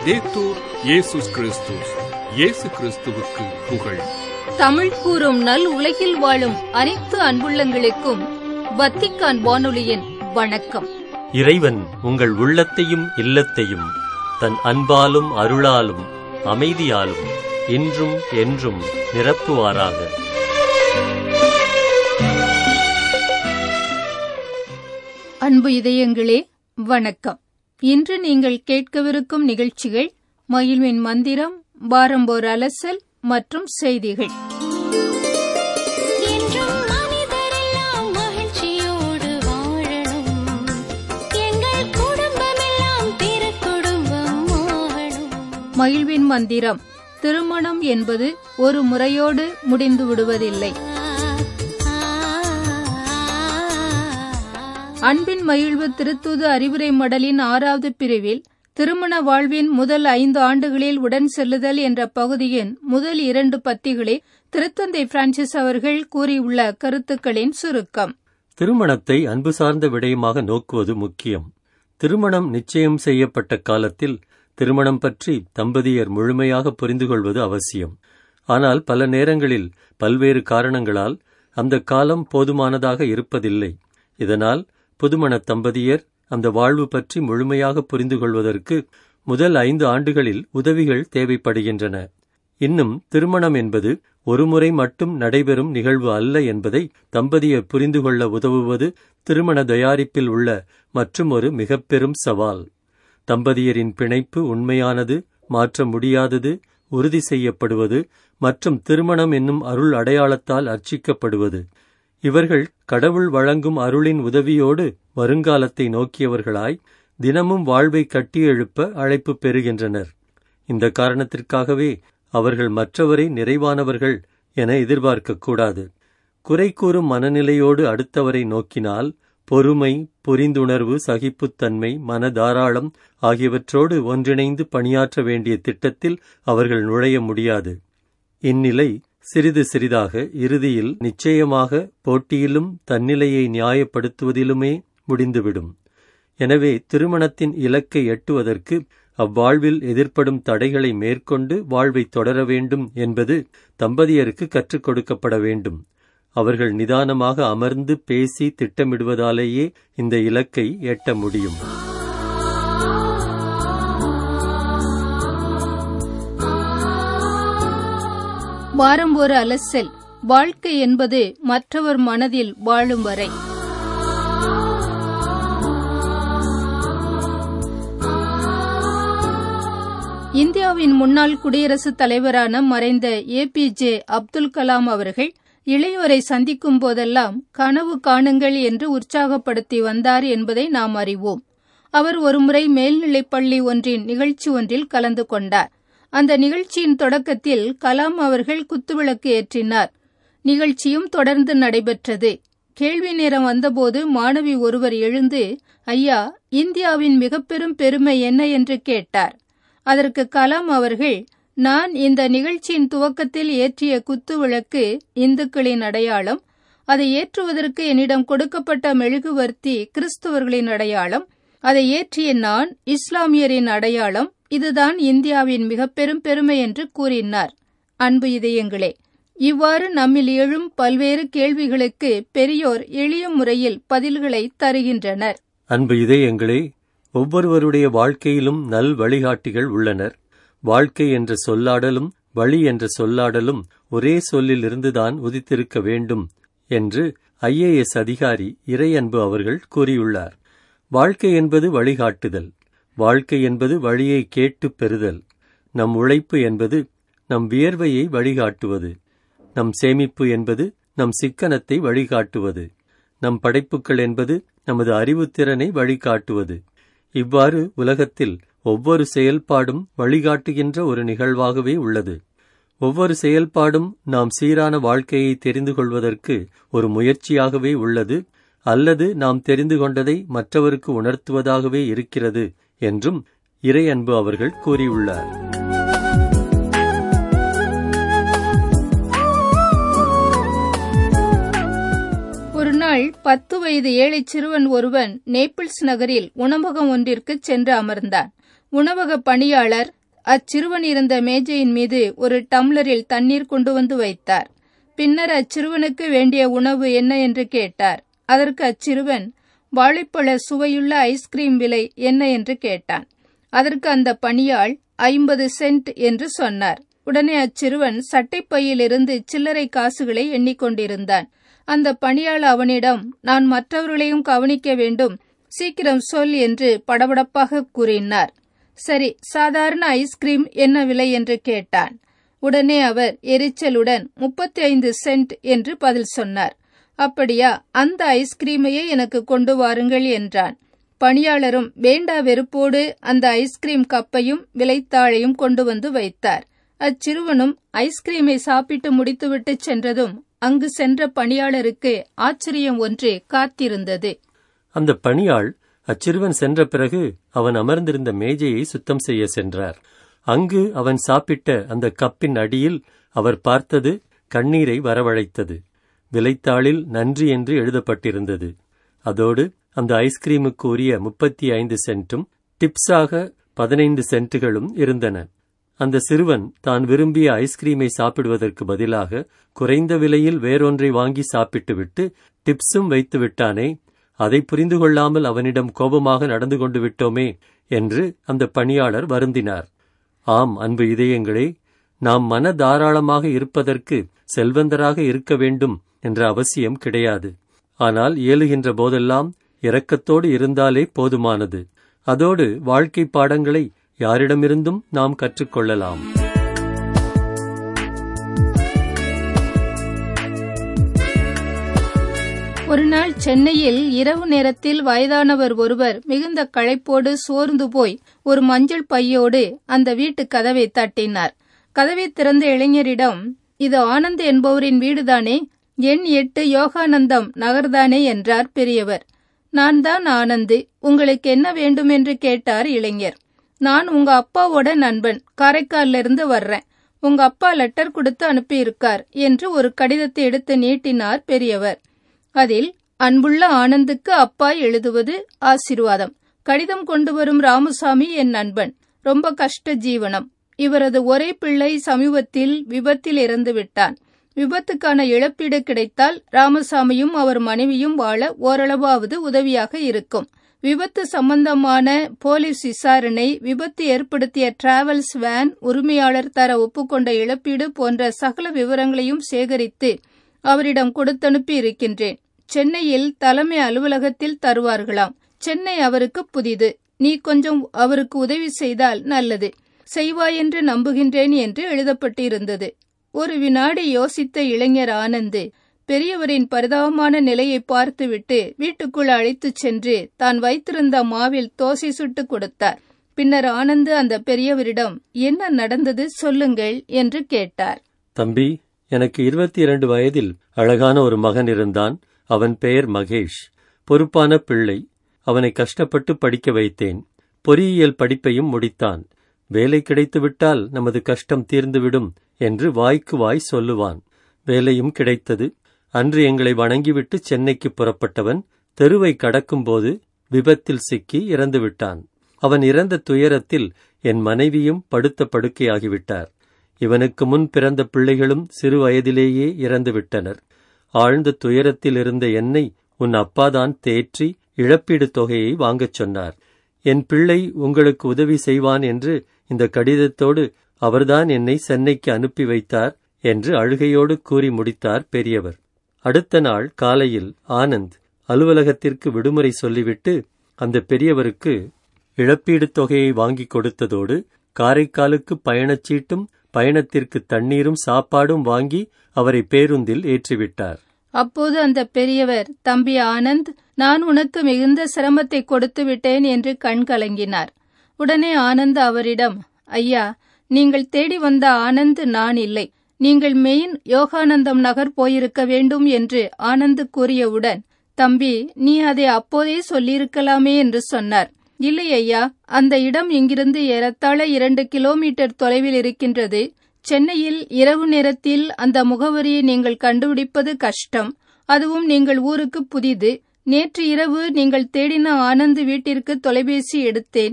லவ்தேத்தூர் இயேசுஸ் கிறிஸ்துஸ் இயேசு கிறிஸ்துவுக்கு புகழ் தமிழ் கூறும் நல் உலகில் வாழும் அனைத்து அன்புள்ளங்களுக்கும் வத்திக்கான் வானொலியின் வணக்கம் இறைவன் உங்கள் உள்ளத்தையும் இல்லத்தையும் தன் அன்பாலும் அருளாலும் அமைதியாலும் இன்றும் என்றும் நிரப்புவாராக அன்பு இதயங்களே வணக்கம் இன்று நீங்கள் கேட்கவிருக்கும் நிகழ்ச்சிகள் மயில்வின் மந்திரம் வாரம்போர் அலசல் மற்றும் செய்திகள் என்றும் மனிதரெல்லாம் மகிழ்ச்சியோடு வாழணும் எங்கள் குடும்பமெல்லாம் திருக்குடும்பம் ஆகணும் மகிழ்வின் மந்திரம் திருமணம் என்பது ஒரு முறையோடு முடிந்து விடுவதில்லை அன்பின் மகிழ்வு திருத்தூது அறிவுரை மடலின் ஆறாவது பிரிவில் திருமண வாழ்வின் முதல் ஐந்து ஆண்டுகளில் உடன் செல்லுதல் என்ற பகுதியின் முதல் இரண்டு பத்திகளே திருத்தந்தை பிரான்சிஸ் அவர்கள் கூறியுள்ள கருத்துக்களின் சுருக்கம் திருமணத்தை அன்பு சார்ந்த விடயமாக நோக்குவது முக்கியம் திருமணம் நிச்சயம் செய்யப்பட்ட காலத்தில் திருமணம் பற்றி தம்பதியர் முழுமையாக புரிந்து கொள்வது அவசியம் ஆனால் பல நேரங்களில் பல்வேறு காரணங்களால் அந்த காலம் போதுமானதாக இருப்பதில்லை இதனால் புதுமண தம்பதியர் அந்த வாழ்வு பற்றி முழுமையாக புரிந்து கொள்வதற்கு முதல் ஐந்து ஆண்டுகளில் உதவிகள் தேவைப்படுகின்றன இன்னும் திருமணம் என்பது ஒருமுறை மட்டும் நடைபெறும் நிகழ்வு அல்ல என்பதை தம்பதியர் புரிந்து கொள்ள உதவுவது திருமண தயாரிப்பில் உள்ள மற்றும் ஒரு மிக பெரும் சவால் தம்பதியரின் பிணைப்பு உண்மையானது மாற்ற முடியாதது உறுதி செய்யப்படுவது மற்றும் திருமணம் என்னும் அருள் அடையாளத்தால் அர்ச்சிக்கப்படுவது இவர்கள் கடவுள் வழங்கும் அருளின் உதவியோடு வருங்காலத்தை நோக்கியவர்களாய் தினமும் வாழ்வை கட்டியெழுப்ப அழைப்பு பெறுகின்றனர் இந்த காரணத்திற்காகவே அவர்கள் மற்றவரை நிறைவானவர்கள் என எதிர்பார்க்கக்கூடாது குறை கூறும் மனநிலையோடு அடுத்தவரை நோக்கினால் பொறுமை புரிந்துணர்வு சகிப்புத்தன்மை மனதாராளம் ஆகியவற்றோடு ஒன்றிணைந்து பணியாற்ற வேண்டிய திட்டத்தில் அவர்கள் நுழைய முடியாது இந்நிலை சிறிது சிறிதாக இறுதியில் நிச்சயமாக போட்டியிலும் தன்னிலையை நியாயப்படுத்துவதிலுமே முடிந்துவிடும் எனவே திருமணத்தின் இலக்கை எட்டுவதற்கு அவ்வாழ்வில் எதிர்ப்படும் தடைகளை மேற்கொண்டு வாழ்வை தொடர வேண்டும் என்பது தம்பதியருக்கு கற்றுக் கொடுக்கப்பட வேண்டும் அவர்கள் நிதானமாக அமர்ந்து பேசி திட்டமிடுவதாலேயே இந்த இலக்கை எட்ட முடியும் வாரம் ஒரு அலசல் வாழ்க்கை என்பது மற்றவர் மனதில் வாழும் வரை இந்தியாவின் முன்னாள் குடியரசுத் தலைவரான மறைந்த ஏபிஜே அப்துல் கலாம் அவர்கள் இளையோரை சந்திக்கும் போதெல்லாம் கனவு காணுங்கள் என்று உற்சாகப்படுத்தி வந்தார் என்பதை நாம் அறிவோம் அவர் ஒருமுறை மேல்நிலைப்பள்ளி ஒன்றின் நிகழ்ச்சி ஒன்றில் கலந்து கொண்டார் அந்த நிகழ்ச்சியின் தொடக்கத்தில் கலாம் அவர்கள் குத்துவிளக்கு ஏற்றினார் நிகழ்ச்சியும் தொடர்ந்து நடைபெற்றது கேள்வி நேரம் வந்தபோது மாணவி ஒருவர் எழுந்து ஐயா இந்தியாவின் மிக பெரும் பெருமை என்ன என்று கேட்டார் அதற்கு கலாம் அவர்கள் நான் இந்த நிகழ்ச்சியின் துவக்கத்தில் ஏற்றிய குத்துவிளக்கு இந்துக்களின் அடையாளம் அதை ஏற்றுவதற்கு என்னிடம் கொடுக்கப்பட்ட மெழுகுவர்த்தி கிறிஸ்துவர்களின் அடையாளம் அதை ஏற்றிய நான் இஸ்லாமியரின் அடையாளம் இதுதான் இந்தியாவின் மிக பெரும் பெருமை என்று கூறினார் அன்பு இதயங்களே இவ்வாறு நம்மில் எழும் பல்வேறு கேள்விகளுக்கு பெரியோர் எளிய முறையில் பதில்களை தருகின்றனர் அன்பு இதயங்களே ஒவ்வொருவருடைய வாழ்க்கையிலும் நல் வழிகாட்டிகள் உள்ளனர் வாழ்க்கை என்ற சொல்லாடலும் வழி என்ற சொல்லாடலும் ஒரே சொல்லில் இருந்துதான் உதித்திருக்க வேண்டும் என்று ஐஏஎஸ் அதிகாரி இறையன்பு அவர்கள் கூறியுள்ளார் வாழ்க்கை என்பது வழிகாட்டுதல் வாழ்க்கை என்பது வழியை கேட்டு பெறுதல் நம் உழைப்பு என்பது நம் வியர்வையை வழிகாட்டுவது நம் சேமிப்பு என்பது நம் சிக்கனத்தை வழிகாட்டுவது நம் படைப்புகள் என்பது நமது அறிவுத்திறனை வழிகாட்டுவது இவ்வாறு உலகத்தில் ஒவ்வொரு செயல்பாடும் வழிகாட்டுகின்ற ஒரு நிகழ்வாகவே உள்ளது ஒவ்வொரு செயல்பாடும் நாம் சீரான வாழ்க்கையை தெரிந்து கொள்வதற்கு ஒரு முயற்சியாகவே உள்ளது அல்லது நாம் தெரிந்து கொண்டதை மற்றவருக்கு உணர்த்துவதாகவே இருக்கிறது என்றும் இறையன்பு அவர்கள் கூறியுள்ளார் ஒரு நாள் பத்து வயது ஏழை சிறுவன் ஒருவன் நேபிள்ஸ் நகரில் உணவகம் ஒன்றிற்கு சென்று அமர்ந்தான் உணவக பணியாளர் அச்சிறுவன் இருந்த மேஜையின் மீது ஒரு டம்ளரில் தண்ணீர் கொண்டு வந்து வைத்தார் பின்னர் அச்சிறுவனுக்கு வேண்டிய உணவு என்ன என்று கேட்டார் அதற்கு அச்சிறுவன் வாழைப்பழ சுவையுள்ள ஐஸ்கிரீம் விலை என்ன என்று கேட்டான் அதற்கு அந்த பணியாள் ஐம்பது சென்ட் என்று சொன்னார் உடனே அச்சிறுவன் சட்டைப்பையிலிருந்து சில்லறை காசுகளை எண்ணிக்கொண்டிருந்தான் அந்த பணியாள் அவனிடம் நான் மற்றவர்களையும் கவனிக்க வேண்டும் சீக்கிரம் சொல் என்று படபடப்பாக கூறினார் சரி சாதாரண ஐஸ்கிரீம் என்ன விலை என்று கேட்டான் உடனே அவர் எரிச்சலுடன் முப்பத்தி ஐந்து சென்ட் என்று பதில் சொன்னார் அப்படியா அந்த ஐஸ்கிரீமையே எனக்கு கொண்டு வாருங்கள் என்றான் பணியாளரும் வேண்டா வெறுப்போடு அந்த ஐஸ்கிரீம் கப்பையும் விலைத்தாளையும் கொண்டு வந்து வைத்தார் அச்சிறுவனும் ஐஸ்கிரீமை சாப்பிட்டு முடித்துவிட்டு சென்றதும் அங்கு சென்ற பணியாளருக்கு ஆச்சரியம் ஒன்று காத்திருந்தது அந்த பணியாள் அச்சிறுவன் சென்ற பிறகு அவன் அமர்ந்திருந்த மேஜையை சுத்தம் செய்ய சென்றார் அங்கு அவன் சாப்பிட்ட அந்த கப்பின் அடியில் அவர் பார்த்தது கண்ணீரை வரவழைத்தது விலைத்தாளில் நன்றி என்று எழுதப்பட்டிருந்தது அதோடு அந்த ஐஸ்கிரீமுக்கு உரிய முப்பத்தி ஐந்து சென்ட்டும் டிப்ஸாக பதினைந்து சென்ட்டுகளும் இருந்தன அந்த சிறுவன் தான் விரும்பிய ஐஸ்கிரீமை சாப்பிடுவதற்கு பதிலாக குறைந்த விலையில் வேறொன்றை வாங்கி சாப்பிட்டுவிட்டு டிப்ஸும் வைத்து விட்டானே அதை புரிந்து கொள்ளாமல் அவனிடம் கோபமாக நடந்து கொண்டு விட்டோமே என்று அந்த பணியாளர் வருந்தினார் ஆம் அன்பு இதயங்களே நாம் மன தாராளமாக இருப்பதற்கு செல்வந்தராக இருக்க வேண்டும் என்ற அவசியம் கிடையாது ஆனால் இயலுகின்ற போதெல்லாம் இரக்கத்தோடு இருந்தாலே போதுமானது அதோடு வாழ்க்கை பாடங்களை யாரிடமிருந்தும் நாம் கற்றுக்கொள்ளலாம் ஒரு நாள் சென்னையில் இரவு நேரத்தில் வயதானவர் ஒருவர் மிகுந்த களைப்போடு சோர்ந்து போய் ஒரு மஞ்சள் பையோடு அந்த வீட்டு கதவை தட்டினார் கதவை திறந்த இளைஞரிடம் இது ஆனந்த் என்பவரின் வீடுதானே எண் எட்டு யோகானந்தம் நகர்தானே என்றார் பெரியவர் நான் தான் ஆனந்து உங்களுக்கு என்ன வேண்டும் என்று கேட்டார் இளைஞர் நான் உங்க அப்பாவோட நண்பன் காரைக்கால்ல இருந்து வர்றேன் உங்க அப்பா லெட்டர் கொடுத்து அனுப்பியிருக்கார் என்று ஒரு கடிதத்தை எடுத்து நீட்டினார் பெரியவர் அதில் அன்புள்ள ஆனந்துக்கு அப்பா எழுதுவது ஆசிர்வாதம் கடிதம் கொண்டு வரும் ராமசாமி என் நண்பன் ரொம்ப கஷ்ட ஜீவனம் இவரது ஒரே பிள்ளை சமீபத்தில் விபத்தில் இறந்து விட்டான் விபத்துக்கான இழப்பீடு கிடைத்தால் ராமசாமியும் அவர் மனைவியும் வாழ ஓரளவாவது உதவியாக இருக்கும் விபத்து சம்பந்தமான போலீஸ் விசாரணை விபத்து ஏற்படுத்திய டிராவல்ஸ் வேன் உரிமையாளர் தர ஒப்புக்கொண்ட இழப்பீடு போன்ற சகல விவரங்களையும் சேகரித்து அவரிடம் கொடுத்தனுப்பி இருக்கின்றேன் சென்னையில் தலைமை அலுவலகத்தில் தருவார்களாம் சென்னை அவருக்கு புதிது நீ கொஞ்சம் அவருக்கு உதவி செய்தால் நல்லது செய்வாய் என்று நம்புகின்றேன் என்று எழுதப்பட்டிருந்தது ஒரு வினாடி யோசித்த இளைஞர் ஆனந்து பெரியவரின் பரிதாபமான நிலையை பார்த்துவிட்டு வீட்டுக்குள் அழைத்துச் சென்று தான் வைத்திருந்த மாவில் தோசை சுட்டு கொடுத்தார் பின்னர் ஆனந்து அந்த பெரியவரிடம் என்ன நடந்தது சொல்லுங்கள் என்று கேட்டார் தம்பி எனக்கு இருபத்தி இரண்டு வயதில் அழகான ஒரு மகன் இருந்தான் அவன் பெயர் மகேஷ் பொறுப்பான பிள்ளை அவனை கஷ்டப்பட்டு படிக்க வைத்தேன் பொறியியல் படிப்பையும் முடித்தான் வேலை கிடைத்துவிட்டால் நமது கஷ்டம் தீர்ந்துவிடும் என்று வாய்க்கு வாய் சொல்லுவான் வேலையும் கிடைத்தது அன்று எங்களை வணங்கிவிட்டு சென்னைக்கு புறப்பட்டவன் தெருவை கடக்கும்போது விபத்தில் சிக்கி இறந்துவிட்டான் அவன் இறந்த துயரத்தில் என் மனைவியும் படுத்த படுக்கையாகிவிட்டார் இவனுக்கு முன் பிறந்த பிள்ளைகளும் சிறு வயதிலேயே இறந்துவிட்டனர் ஆழ்ந்த துயரத்தில் இருந்த என்னை உன் அப்பாதான் தேற்றி இழப்பீடு தொகையை வாங்கச் சொன்னார் என் பிள்ளை உங்களுக்கு உதவி செய்வான் என்று இந்த கடிதத்தோடு அவர்தான் என்னை சென்னைக்கு அனுப்பி வைத்தார் என்று அழுகையோடு கூறி முடித்தார் பெரியவர் அடுத்த நாள் காலையில் ஆனந்த் அலுவலகத்திற்கு விடுமுறை சொல்லிவிட்டு அந்த பெரியவருக்கு இழப்பீடு தொகையை வாங்கிக் கொடுத்ததோடு காரைக்காலுக்கு பயணச்சீட்டும் பயணத்திற்கு தண்ணீரும் சாப்பாடும் வாங்கி அவரை பேருந்தில் ஏற்றிவிட்டார் அப்போது அந்த பெரியவர் தம்பி ஆனந்த் நான் உனக்கு மிகுந்த சிரமத்தை கொடுத்து விட்டேன் என்று கண் கலங்கினார் உடனே ஆனந்த் அவரிடம் ஐயா நீங்கள் தேடி வந்த ஆனந்த் நான் இல்லை நீங்கள் மெயின் யோகானந்தம் நகர் போயிருக்க வேண்டும் என்று ஆனந்த் கூறியவுடன் தம்பி நீ அதை அப்போதே சொல்லியிருக்கலாமே என்று சொன்னார் இல்லை ஐயா அந்த இடம் இங்கிருந்து ஏறத்தாழ இரண்டு கிலோமீட்டர் தொலைவில் இருக்கின்றது சென்னையில் இரவு நேரத்தில் அந்த முகவரியை நீங்கள் கண்டுபிடிப்பது கஷ்டம் அதுவும் நீங்கள் ஊருக்கு புதிது நேற்று இரவு நீங்கள் தேடின ஆனந்த் வீட்டிற்கு தொலைபேசி எடுத்தேன்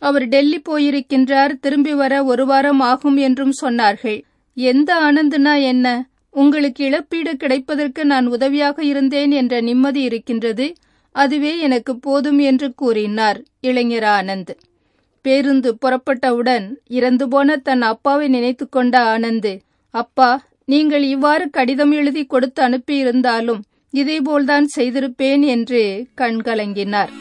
அவர் டெல்லி போயிருக்கின்றார் திரும்பி வர ஒரு வாரம் ஆகும் என்றும் சொன்னார்கள் எந்த ஆனந்துனா என்ன உங்களுக்கு இழப்பீடு கிடைப்பதற்கு நான் உதவியாக இருந்தேன் என்ற நிம்மதி இருக்கின்றது அதுவே எனக்கு போதும் என்று கூறினார் இளைஞர் ஆனந்த் பேருந்து புறப்பட்டவுடன் இறந்து போன தன் அப்பாவை நினைத்து கொண்ட ஆனந்த் அப்பா நீங்கள் இவ்வாறு கடிதம் எழுதி கொடுத்து அனுப்பியிருந்தாலும் இதேபோல்தான் செய்திருப்பேன் என்று கண்கலங்கினார்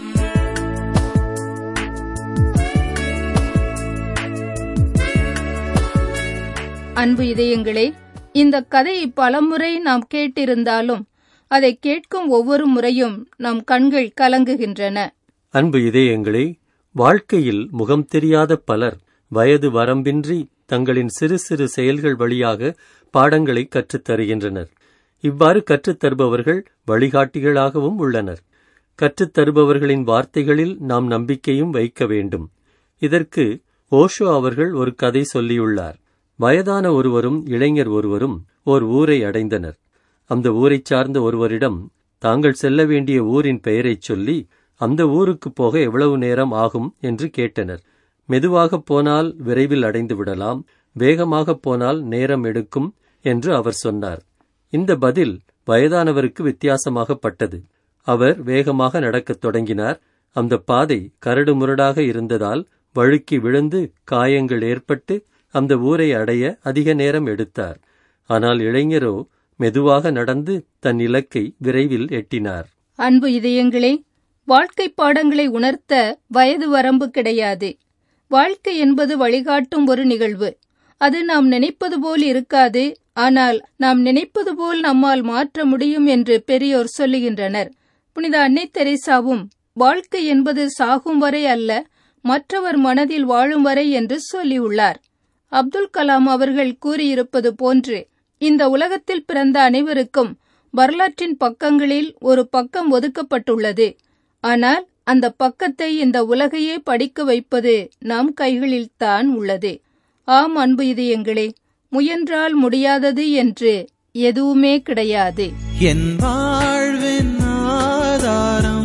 அன்பு இதயங்களே இந்த கதையை பலமுறை நாம் கேட்டிருந்தாலும் அதை கேட்கும் ஒவ்வொரு முறையும் நம் கண்கள் கலங்குகின்றன அன்பு இதயங்களே வாழ்க்கையில் முகம் தெரியாத பலர் வயது வரம்பின்றி தங்களின் சிறு சிறு செயல்கள் வழியாக பாடங்களை கற்றுத் தருகின்றனர் இவ்வாறு கற்றுத் தருபவர்கள் வழிகாட்டிகளாகவும் உள்ளனர் கற்றுத் தருபவர்களின் வார்த்தைகளில் நாம் நம்பிக்கையும் வைக்க வேண்டும் இதற்கு ஓஷோ அவர்கள் ஒரு கதை சொல்லியுள்ளார் வயதான ஒருவரும் இளைஞர் ஒருவரும் ஓர் ஊரை அடைந்தனர் அந்த ஊரைச் சார்ந்த ஒருவரிடம் தாங்கள் செல்ல வேண்டிய ஊரின் பெயரைச் சொல்லி அந்த ஊருக்கு போக எவ்வளவு நேரம் ஆகும் என்று கேட்டனர் மெதுவாகப் போனால் விரைவில் அடைந்து விடலாம் வேகமாகப் போனால் நேரம் எடுக்கும் என்று அவர் சொன்னார் இந்த பதில் வயதானவருக்கு வித்தியாசமாகப்பட்டது அவர் வேகமாக நடக்கத் தொடங்கினார் அந்த பாதை கரடுமுரடாக இருந்ததால் வழுக்கி விழுந்து காயங்கள் ஏற்பட்டு அந்த ஊரை அடைய அதிக நேரம் எடுத்தார் ஆனால் இளைஞரோ மெதுவாக நடந்து தன் இலக்கை விரைவில் எட்டினார் அன்பு இதயங்களே வாழ்க்கை பாடங்களை உணர்த்த வயது வரம்பு கிடையாது வாழ்க்கை என்பது வழிகாட்டும் ஒரு நிகழ்வு அது நாம் நினைப்பது போல் இருக்காது ஆனால் நாம் நினைப்பது போல் நம்மால் மாற்ற முடியும் என்று பெரியோர் சொல்லுகின்றனர் புனித அன்னை தெரேசாவும் வாழ்க்கை என்பது சாகும் வரை அல்ல மற்றவர் மனதில் வாழும் வரை என்று சொல்லியுள்ளார் அப்துல் கலாம் அவர்கள் கூறியிருப்பது போன்று இந்த உலகத்தில் பிறந்த அனைவருக்கும் வரலாற்றின் பக்கங்களில் ஒரு பக்கம் ஒதுக்கப்பட்டுள்ளது ஆனால் அந்த பக்கத்தை இந்த உலகையே படிக்க வைப்பது நம் கைகளில்தான் உள்ளது ஆம் அன்பு இதயங்களே முயன்றால் முடியாதது என்று எதுவுமே கிடையாது என் வாழ்வின் ஆதாரம்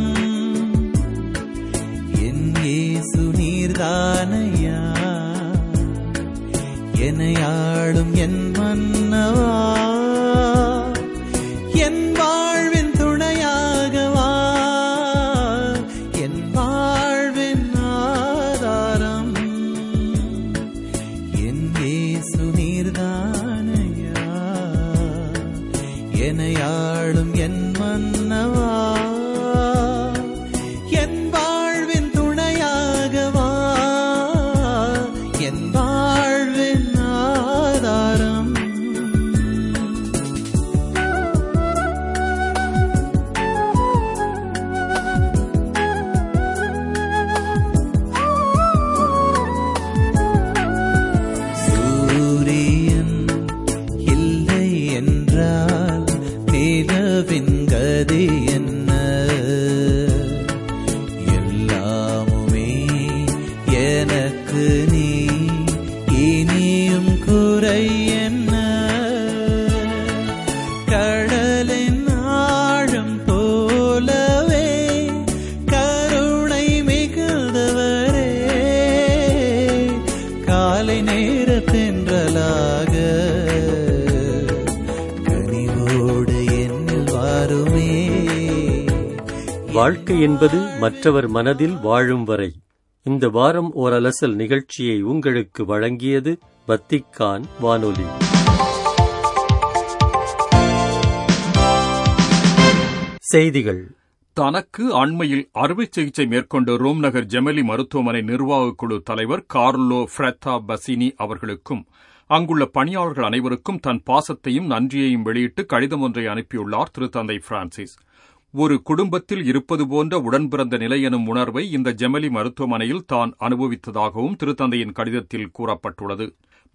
என் இயேசு நீர்தானையா என்னை ஆளும் என் மன்னவா என் வாழ்வின் துணையாகவா என் வாழ்வின் ஆதாரம் என் இயேசு நீர்தானையா என்னை ஆளும் என் மன்னவா என் வாழ்வின் துணையாகவா என் வாழ்வின் ஆதாரம் சூரியன் இல்லை என்றால் நிலவின் கதி என்ன எல்லாமுமே எனக்கு நீ இனியும் குறை என்ன கடலின் ஆழம் போலவே கருணை மிகுந்தவரே காலை நேர தென்றலாக கனிவோடு என்னில் வாருமே வாழ்க்கை என்பது மற்றவர் மனதில் வாழும் வரை இந்த வாரம் ஓர் அலசல் நிகழ்ச்சியை உங்களுக்கு வழங்கியது வத்திக்கான் வானொலி செய்திகள் தனக்கு அண்மையில் அறுவை சிகிச்சை மேற்கொண்டு ரோம் நகர் ஜெமலி மருத்துவமனை நிர்வாகக் குழு தலைவர் கார்லோ ஃப்ரெத்தா பசினி அவர்களுக்கும் அங்குள்ள பணியாளர்கள் அனைவருக்கும் தன் பாசத்தையும் நன்றியையும் வெளியிட்டு கடிதம் ஒன்றை அனுப்பியுள்ளார் திருத்தந்தை பிரான்சிஸ் ஒரு குடும்பத்தில் இருப்பது போன்ற உடன்பிறந்த நிலை எனும் உணர்வை இந்த ஜெமலி மருத்துவமனையில் தான் அனுபவித்ததாகவும் திருத்தந்தையின் கடிதத்தில் கூறப்பட்டுள்ளது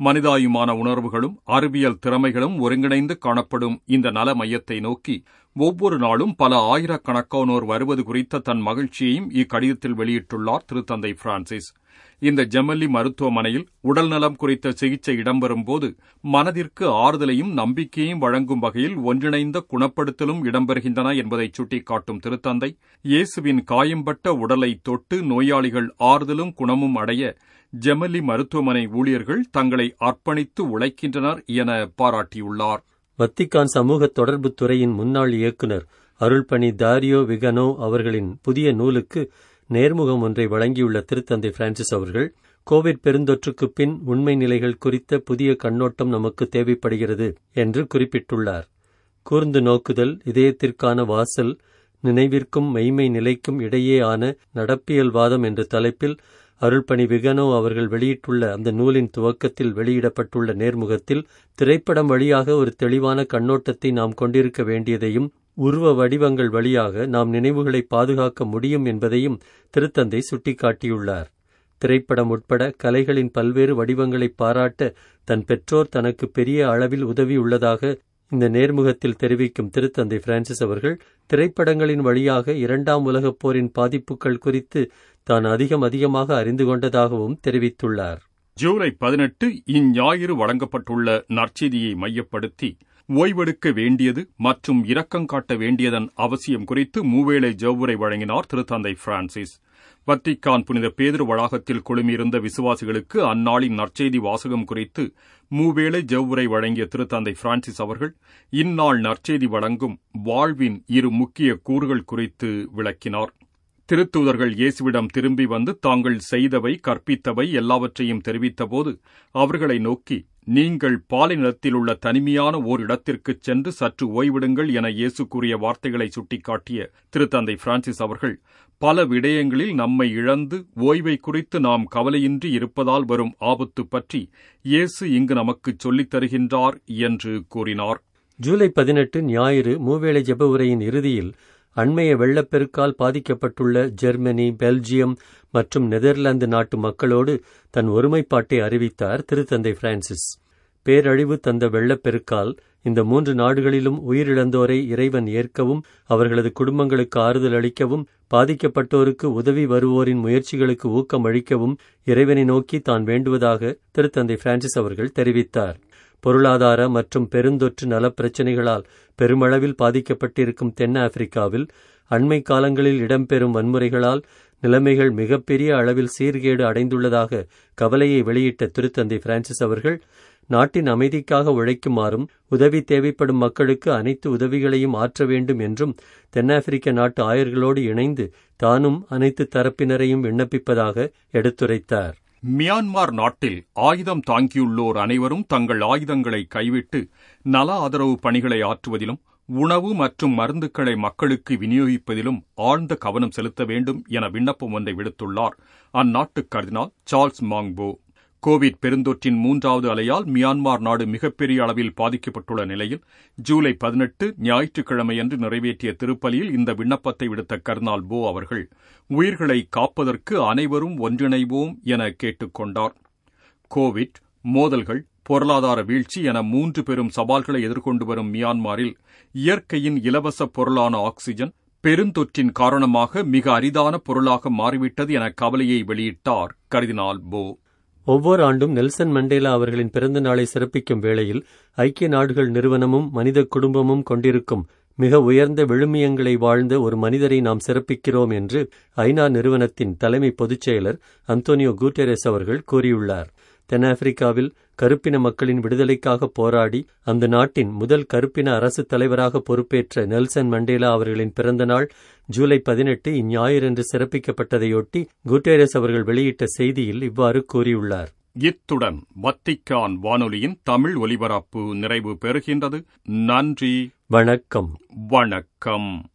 மனிதாயுமான உணர்வுகளும் அறிவியல் திறமைகளும் ஒருங்கிணைந்து காணப்படும் இந்த நல மையத்தை நோக்கி ஒவ்வொரு நாளும் பல ஆயிரக்கணக்கானோர் வருவது குறித்த தன் மகிழ்ச்சியையும் இக்கடிதத்தில் வெளியிட்டுள்ளார் திருத்தந்தை பிரான்சிஸ் இந்த ஜெமல்லி மருத்துவமனையில் உடல்நலம் குறித்த சிகிச்சை இடம்பெறும்போது மனதிற்கு ஆறுதலையும் நம்பிக்கையும் வழங்கும் வகையில் ஒன்றிணைந்த குணப்படுத்தலும் இடம்பெறுகின்றன என்பதை சுட்டிக்காட்டும் திருத்தந்தை இயேசுவின் காயம்பட்ட உடலை தொட்டு நோயாளிகள் ஆறுதலும் குணமும் அடைய ஜெமல்லி மருத்துவமனை ஊழியர்கள் தங்களை அர்ப்பணித்து உழைக்கின்றனர் என பாராட்டியுள்ளார் வத்திக்கான் சமூக தொடர்புத் துறையின் முன்னாள் இயக்குனர் அருள்பணி தாரியோ விகனோ அவர்களின் புதிய நூலுக்கு நேர்முகம் ஒன்றை வழங்கியுள்ள திருத்தந்தை பிரான்சிஸ் அவர்கள் கோவிட் பெருந்தொற்றுக்கு பின் உண்மை நிலைகள் குறித்த புதிய கண்ணோட்டம் நமக்கு தேவைப்படுகிறது என்று குறிப்பிட்டுள்ளார் கூர்ந்து நோக்குதல் இதயத்திற்கான வாசல் நினைவிற்கும் மெய்மை நிலைக்கும் இடையேயான நடப்பியல்வாதம் என்ற தலைப்பில் அருள்பணி விகனோ அவர்கள் வெளியிட்டுள்ள அந்த நூலின் துவக்கத்தில் வெளியிடப்பட்டுள்ள நேர்முகத்தில் திரைப்படம் வழியாக ஒரு தெளிவான கண்ணோட்டத்தை நாம் கொண்டிருக்க வேண்டியதையும் உருவ வடிவங்கள் வழியாக நாம் நினைவுகளை பாதுகாக்க முடியும் என்பதையும் திருத்தந்தை சுட்டிக்காட்டியுள்ளார் திரைப்படம் உட்பட கலைகளின் பல்வேறு வடிவங்களை பாராட்ட தன் பெற்றோர் தனக்கு பெரிய அளவில் உதவியுள்ளதாக இந்த நேர்முகத்தில் தெரிவிக்கும் திருத்தந்தை பிரான்சிஸ் அவர்கள் திரைப்படங்களின் வழியாக இரண்டாம் உலகப் போரின் பாதிப்புகள் குறித்து தான் அதிகம் அதிகமாக அறிந்து கொண்டதாகவும் தெரிவித்துள்ளார் ஜூலை பதினெட்டு இஞ்ஞாயிறு வழங்கப்பட்டுள்ள நற்செய்தியை மையப்படுத்தி ஓய்வெடுக்க வேண்டியது மற்றும் இரக்கம் காட்ட வேண்டியதன் அவசியம் குறித்து மூவேளை ஜவுரை வழங்கினார் திருத்தந்தை பிரான்சிஸ் வத்திக்கான் புனித பேதுரு வளாகத்தில் குழுமியிருந்த விசுவாசிகளுக்கு அந்நாளின் நற்செய்தி வாசகம் குறித்து மூவேளை ஜவுரை வழங்கிய திருத்தந்தை பிரான்சிஸ் அவர்கள் இந்நாள் நற்செய்தி வழங்கும் வாழ்வின் இரு முக்கிய கூறுகள் குறித்து விளக்கினார் திருத்தூதர்கள் இயேசுவிடம் திரும்பி வந்து தாங்கள் செய்தவை கற்பித்தவை எல்லாவற்றையும் தெரிவித்தபோது அவர்களை நோக்கி நீங்கள் பாலைநிலத்தில் உள்ள தனிமையான ஓர் இடத்திற்குச் சென்று சற்று ஓய்விடுங்கள் என இயேசு கூறிய வார்த்தைகளை சுட்டிக்காட்டிய திருத்தந்தை பிரான்சிஸ் அவர்கள் பல விடயங்களில் நம்மை இழந்து ஓய்வை குறித்து நாம் கவலையின்றி இருப்பதால் வரும் ஆபத்து பற்றி இயேசு இங்கு நமக்குச் சொல்லித் தருகின்றார் என்று கூறினார் ஜூலை பதினெட்டு ஞாயிறு மூவேளை ஜெப உரையின் இறுதியில் அண்மைய வெள்ளப்பெருக்கால் பாதிக்கப்பட்டுள்ள ஜெர்மனி பெல்ஜியம் மற்றும் நெதர்லாந்து நாட்டு மக்களோடு தன் ஒருமைப்பாட்டை அறிவித்தார் திருத்தந்தை பிரான்சிஸ் பேரழிவு தந்த வெள்ளப்பெருக்கால் இந்த மூன்று நாடுகளிலும் உயிரிழந்தோரை இறைவன் ஏற்கவும் அவர்களது குடும்பங்களுக்கு ஆறுதல் அளிக்கவும் பாதிக்கப்பட்டோருக்கு உதவி வருவோரின் முயற்சிகளுக்கு ஊக்கம் அளிக்கவும் இறைவனை நோக்கி தான் வேண்டுவதாக திருத்தந்தை பிரான்சிஸ் அவர்கள் தெரிவித்தார் பொருளாதார மற்றும் பெருந்தொற்று நலப்பிரச்சினைகளால் பெருமளவில் பாதிக்கப்பட்டிருக்கும் தென் ஆப்பிரிக்காவில் அண்மை காலங்களில் இடம்பெறும் வன்முறைகளால் நிலைமைகள் மிகப்பெரிய அளவில் சீர்கேடு அடைந்துள்ளதாக கவலையை வெளியிட்ட திருத்தந்தை பிரான்சிஸ் அவர்கள் நாட்டின் அமைதிக்காக உழைக்குமாறும் உதவி தேவைப்படும் மக்களுக்கு அனைத்து உதவிகளையும் ஆற்ற வேண்டும் என்றும் தென்னாப்பிரிக்க நாட்டு ஆயர்களோடு இணைந்து தானும் அனைத்து தரப்பினரையும் விண்ணப்பிப்பதாக எடுத்துரைத்தார் மியான்மர் நாட்டில் ஆயுதம் தாங்கியுள்ளோர் அனைவரும் தங்கள் ஆயுதங்களை கைவிட்டு நல ஆதரவு பணிகளை ஆற்றுவதிலும் உணவு மற்றும் மருந்துகளை மக்களுக்கு விநியோகிப்பதிலும் ஆழ்ந்த கவனம் செலுத்த வேண்டும் என விண்ணப்பம் ஒன்றை விடுத்துள்ளார் அந்நாட்டு கர்தினால் சார்ல்ஸ் மாங்போ கோவிட் பெருந்தொற்றின் மூன்றாவது அலையால் மியான்மர் நாடு மிகப்பெரிய அளவில் பாதிக்கப்பட்டுள்ள நிலையில் ஜூலை பதினெட்டு ஞாயிற்றுக்கிழமையன்று நிறைவேற்றிய திருப்பலியில் இந்த விண்ணப்பத்தை விடுத்த கர்னால் போ அவர்கள் உயிர்களை காப்பதற்கு அனைவரும் ஒன்றிணைவோம் என கேட்டுக் கொண்டார் கோவிட் மோதல்கள் பொருளாதார வீழ்ச்சி என மூன்று பெரும் சவால்களை எதிர்கொண்டு வரும் மியான்மரில் இயற்கையின் இலவச பொருளான ஆக்ஸிஜன் பெருந்தொற்றின் காரணமாக மிக அரிதான பொருளாக மாறிவிட்டது என கவலையை வெளியிட்டார் கர்தினால் போ ஒவ்வொரு ஆண்டும் நெல்சன் மண்டேலா அவர்களின் பிறந்த நாளை சிறப்பிக்கும் வேளையில் ஐக்கிய நாடுகள் நிறுவனமும் மனித குடும்பமும் கொண்டிருக்கும் மிக உயர்ந்த விழுமியங்களை வாழ்ந்த ஒரு மனிதரை நாம் சிறப்பிக்கிறோம் என்று ஐநா நிறுவனத்தின் தலைமை பொதுச் செயலர் அந்தோனியோ குட்டெரஸ் அவர்கள் கூறியுள்ளார் தென்னாப்பிரிக்காவில் கருப்பின மக்களின் விடுதலைக்காக போராடி அந்த நாட்டின் முதல் கருப்பின அரசு தலைவராக பொறுப்பேற்ற நெல்சன் மண்டேலா அவர்களின் பிறந்த நாள் ஜூலை பதினெட்டு இந்ஞாயிறன்று சிறப்பிக்கப்பட்டதையொட்டி குட்டேரஸ் அவர்கள் வெளியிட்ட செய்தியில் இவ்வாறு கூறியுள்ளார் இத்துடன் வத்திக்கான் வானொலியின் தமிழ் ஒலிபரப்பு நிறைவு பெறுகின்றது நன்றி வணக்கம் வணக்கம்